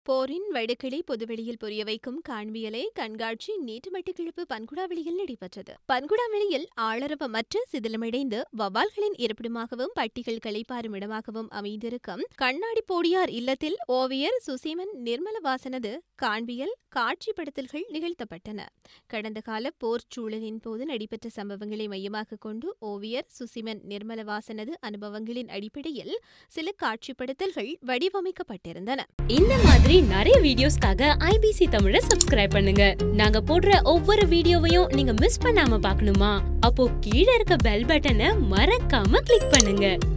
போரின் வடுக்களை பொதுவெளியில் புரிய வைக்கும் காண்பியலை கண்காட்சி நேற்று மட்டக்கிழப்பு பன்குடாவெளியில் நடைபெற்றது பன்குடாவெளியில் ஆளரவமற்ற சிதிலமடைந்து வவால்களின் இருப்பிடமாகவும் பட்டிகள் களைப்பாரும் இடமாகவும் அமைந்திருக்கும் கண்ணாடி போடியார் இல்லத்தில் ஓவியர் சுசீமன் நிர்மலவாசனது காண்பியல் காட்சிப்படுத்தல்கள் நிகழ்த்தப்பட்டன கடந்த கால போர் சூழலின் போது நடைபெற்ற சம்பவங்களை மையமாக கொண்டு ஓவியர் சுசிமன் நிர்மலவாசனது அனுபவங்களின் அடிப்படையில் சில காட்சிப்படுத்தல்கள் வடிவமைக்கப்பட்டிருந்தன இந்த மாதிரி நிறைய வீடியோஸ்க்காக ஐபிசி தமிழ சப்ஸ்கிரைப் பண்ணுங்க நாங்க போடுற ஒவ்வொரு வீடியோவையும் நீங்க மிஸ் பண்ணாம பார்க்கணுமா அப்போ கீழே இருக்க பெல் பட்டனை மறக்காம கிளிக் பண்ணுங்க